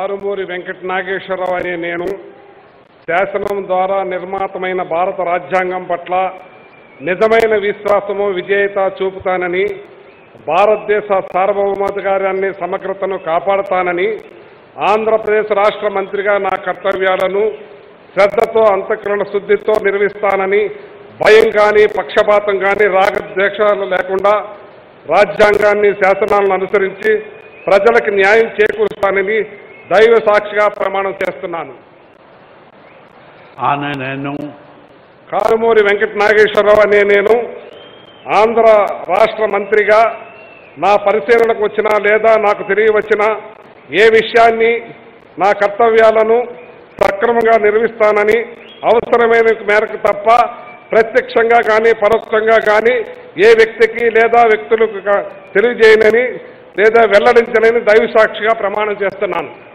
కారుమూరి వెంకట నాగేశ్వరరావు అనే నేను శాసనం ద్వారా నిర్మాతమైన భారత రాజ్యాంగం పట్ల నిజమైన విశ్వాసము విజేత చూపుతానని భారతదేశ సార్వభౌమాధికారాన్ని సమగ్రతను కాపాడుతానని ఆంధ్రప్రదేశ్ రాష్ట్ర మంత్రిగా నా కర్తవ్యాలను శ్రద్ధతో అంతఃకరణ శుద్ధితో నిర్వహిస్తానని భయం కానీ పక్షపాతం కానీ రాగద్వేషాలు లేకుండా రాజ్యాంగాన్ని శాసనాలను అనుసరించి ప్రజలకు న్యాయం చేకూరుస్తానని దైవ సాక్షిగా ప్రమాణం చేస్తున్నాను ఆన నేను కారుమూరి వెంకట నాగేశ్వరరావు అనే నేను ఆంధ్ర రాష్ట్ర మంత్రిగా నా పరిశీలనకు వచ్చినా లేదా నాకు తిరిగి వచ్చినా ఏ విషయాన్ని నా కర్తవ్యాలను సక్రమంగా నిర్వహిస్తానని అవసరమైన మేరకు తప్ప ప్రత్యక్షంగా కానీ పరోక్షంగా కానీ ఏ వ్యక్తికి లేదా వ్యక్తులకు కా- తెలియజేయనని లేదా వెల్లడించనని దైవ సాక్షిగా ప్రమాణం చేస్తున్నాను